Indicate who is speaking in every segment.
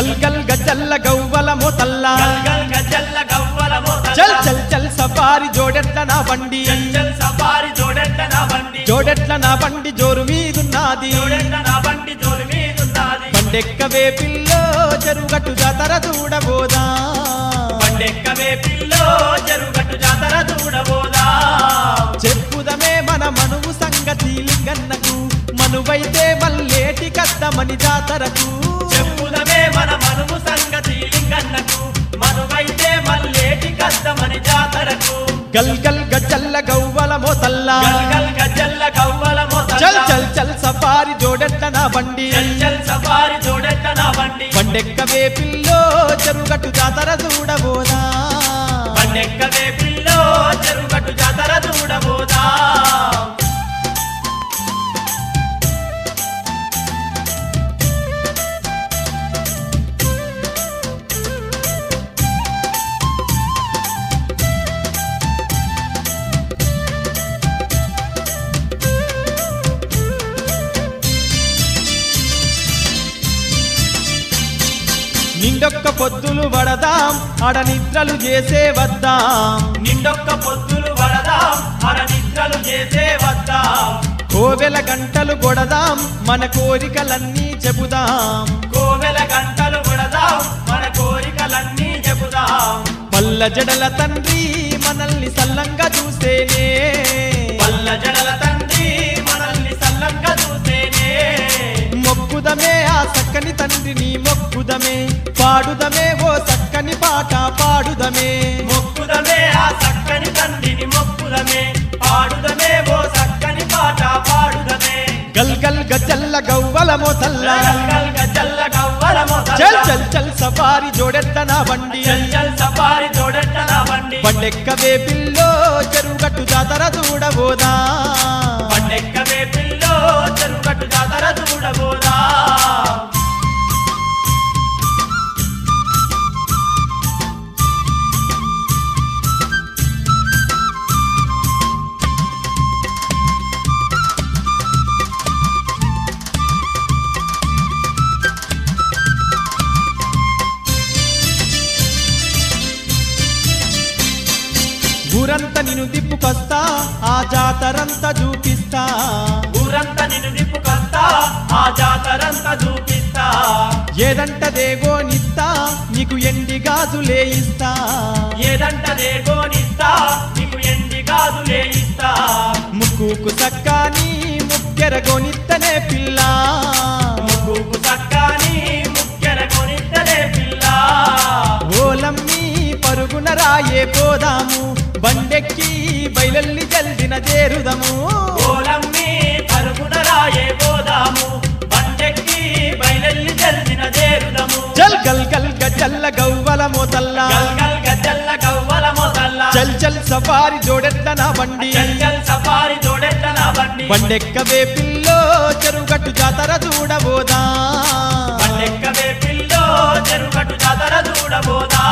Speaker 1: గల్ గల్ గజల్ల గవ్వల మోతల్ల
Speaker 2: గల్గల్ గజల్ల గవ్వల మోతల్ల
Speaker 1: చల్ చల్ చల్ సఫారి జోడెట్ల నా బండి
Speaker 2: చల్ చల్ సఫారి జోడెట్ట నా బండి
Speaker 1: జోడెట్ల నా బండి జోరు మీదున్నది
Speaker 2: జోడెట్ట నా బండి జోరు మీదున్నది
Speaker 1: బండెక్కవే పిల్లో చెరుగట్టు జాతర చూడబోదా
Speaker 2: బండెక్కవే పిల్లో చెరుగట్టు జాతర చూడబోదా
Speaker 1: చెప్పుదమే మన మనువు సంగతి లింగన్నకు మనువైతే మల్లేటి కద్దమని జాతరకు
Speaker 2: చెప్పుదమే మన మనుము సంగతి లింగన్నకు మనువైతే మల్లేటి కష్టమని జాతరకు
Speaker 1: గల్ గల్ గజల్ల గవ్వల మోతల్ల
Speaker 2: గల్గల్ గజల్ల గవ్వల మోతల్ల
Speaker 1: చల్ చల్ చల్ సఫారి జోడెట్ల నా బండి
Speaker 2: చల్ చల్ సఫారి జోడెట్ట నా బండి
Speaker 1: బండెక్కవే పిల్లో చెరుగట్టు జాతర చూడబోదా
Speaker 2: బండెక్కవే పిల్లో చెరుగట్టు జాతర చూడబోదా
Speaker 1: నిండొక్క పొద్దులు పడదాం ఆడ నిద్రలు చేసే వద్దాం
Speaker 2: నిండొక్క పొద్దులు వడదాం మన నిద్రలు చేసే వద్దాం
Speaker 1: కోవెల గంటలు కొడదాం మన కోరికలన్నీ చెబుదాం
Speaker 2: కోవెల గంటలు కొడదాం మన కోరికలన్నీ చెబుదాం
Speaker 1: పల్ల జడల తండ్రి మనల్ని సల్లంగా చూసేనే
Speaker 2: పల్ల జడల తండ్రి మనల్ని సల్లంగా చూసేనే
Speaker 1: మొక్కుదమే ఆ చక్కని తండ్రిని మొక్కుదమే పాడుదమే ఓ చక్కని పాట పాడుదమే
Speaker 2: మొక్కుదమే ఆ చక్కని తండ్రిని మొక్కుదమే పాడుదమే ఓ చక్కని పాట పాడుదమే
Speaker 1: గల్ గల్ గజల్ల గవ్వల మోతల్ల
Speaker 2: గల్గల్ గజల్ల గవ్వల మోతల్ల.
Speaker 1: చల్ చల్ చల్ సఫారి జోడెట్ట నా బండి
Speaker 2: చల్ చల్ సఫారి జోడెట్ట నా బండి
Speaker 1: బండెక్కవే పిల్లో చెరుగట్టు జాతర చూడబోదా
Speaker 2: పండెక్కవే పిల్లో చెరుగట్టు జాతర చూడబోదా
Speaker 1: ఊరంతా నిన్ను దిప్పుకొస్తా ఆ జాతరంతా చూపిస్తా
Speaker 2: ఊరంతా నిన్ను నిప్పుకొస్తా ఆ జాతరంతా చూపిస్తా
Speaker 1: ఏదంటదేగో నిస్తా నీకు ఎండి గాజులే ఇస్తా
Speaker 2: ఏదంటదే గోనిస్తా నీకు ఎండి గాజులే ఇస్తా
Speaker 1: ముక్కుకు సక్కాని ముక్కెర గోనిత్తనే పిల్ల
Speaker 2: ముగ్గుకు చక్కని ముక్కెర కొనిద్దలే పిల్ల
Speaker 1: ఓలమ్మి పరుగున రాయే పోదాము బండెక్కి బయలల్లి జల్దిన చేరుదము
Speaker 2: ఓలమ్మి పరుగున రాయే పోదాము బండెక్కి బయలెల్లి జల్దిన చేరుదము
Speaker 1: చల్ గల్ గల్ గజల్ల గవ్వల మోతల్ల
Speaker 2: గల్గల్ గజల్ల గవ్వల మొదల్ల
Speaker 1: చల్ చల్ సఫారి జోడెట్ల నా బండి
Speaker 2: చల్ చల్ సఫారి జోడెట్ట నా బండి
Speaker 1: బండెక్కవే పిల్లో చెరుగట్టు జాతర చూడబోదా
Speaker 2: బండెక్కవే పిల్లో చెరుగట్టు జాతర చూడబోదా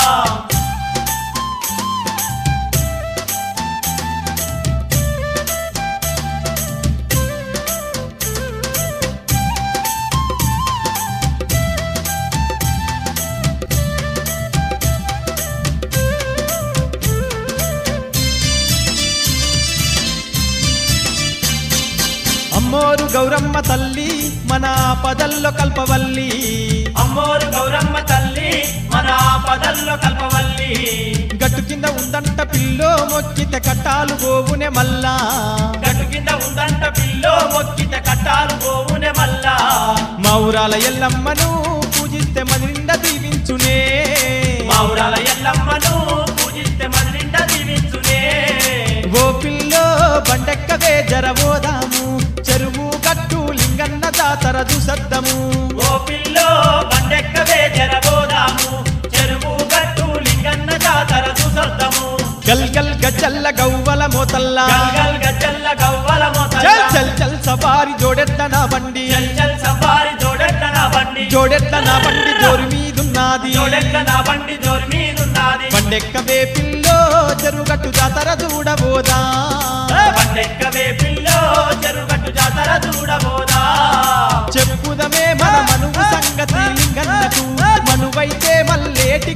Speaker 1: అమ్మోరు గౌరమ్మ తల్లి మన పదల్లో కల్పవల్లి
Speaker 2: అమ్మోరు గౌరమ్మ తల్లి మన పదల్లో కల్పవల్లి
Speaker 1: గట్టు కింద ఉందంట పిల్లో మొక్కితే కట్టాలు గోవునే మల్లా
Speaker 2: గట్టు కింద ఉందంట పిల్లో మొక్కిత కట్టాలు పోవునే మల్లా
Speaker 1: మా ఊరాల ఎల్లమ్మను పూజిస్తే మది నిండా దీవించునే
Speaker 2: మావురాల ఎల్లమ్మను పూజిస్తే మన నిండా దీవించునే
Speaker 1: ఓ పిల్లో బండెక్కవే జరబోదాము చెరువు గట్టు లింగన్న జాతర చూసద్దాము
Speaker 2: ఓ పిల్లో బండెక్కవే జరబోదాము చెరువు గట్టు లింగన్న జాతర చూసొద్దాము
Speaker 1: గల్ గల్ గజల్ల గవ్వల మోతల్ల
Speaker 2: గల్గల్ గజల్ల గవ్వల మోతల్ల.
Speaker 1: చల్ చల్ చల్ సఫారి జోడెట్ల నా బండి
Speaker 2: చల్ చల్ సఫారి జోడెట్ల నా బండి
Speaker 1: జోడెట్ల నా బండి జోరు మీదున్నది
Speaker 2: జోడెట్ల నా బండి జోరు మీదున్నది
Speaker 1: బండెక్కవే పిల్లో చెరుగట్టు జాతర చూడబోదా
Speaker 2: బండెక్కవే పిల్లో చెరుగట్టు జాతర చూడబోదా
Speaker 1: చెప్పుదమే మన మనువు సంగతి లింగన్నకు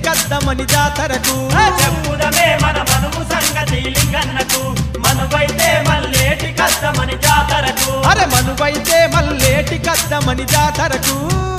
Speaker 1: కద్దమని జాతరకు
Speaker 2: చెప్పుదమే మన మనువు సంగతి లింగన్నకు మనువైతే మల్లేటి కద్దమని జాతరకు
Speaker 1: అరే మనువైతే మల్లేటి కద్దమని జాతరకు